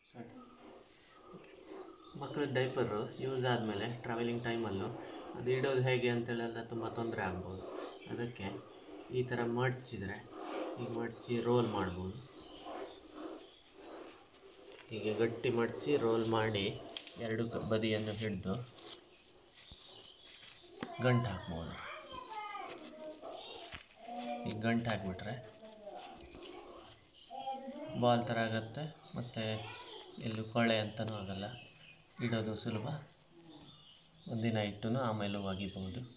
start ಮಕ್ಕಳ diaper use ಆದಮೇಲೆ travelling ಟೈಮಲ್ಲೂ ಅದು ಇಡೋದು ಹೇಗೆ ಅಂತೇಳೆಲ್ಲ ತುಂಬ ತೊಂದರೆ ಆಗ್ಬೋದು ಅದಕ್ಕೆ ಈ ಥರ ಮಡಚಿದ್ರೆ ಹೀಗೆ ಮಡಚಿ ರೋಲ್ ಮಾಡ್ಬೋದು ಹೀಗೆ ಗಟ್ಟಿ ಮಡಚಿ ರೋಲ್ ಮಾಡಿ ಎರಡು ಕ ಬದಿಯನ್ನು ಹಿಡಿದು ಗಂಟು ಹಾಕ್ಬೋದು ಈಗ ಗಂಟು ಹಾಕಿಬಿಟ್ರೆ ಬಾಲ್ ಥರ ಆಗುತ್ತೆ ಮತ್ತು ಎಲ್ಲೂ ಕೊಳೆ ಅಂತಲೂ ಆಗೋಲ್ಲ ಇಡೋದು ಸುಲಭ ಒಂದಿನ ಇಟ್ಟು ಆಮೇಲೂ ಒಗಿಬೋದು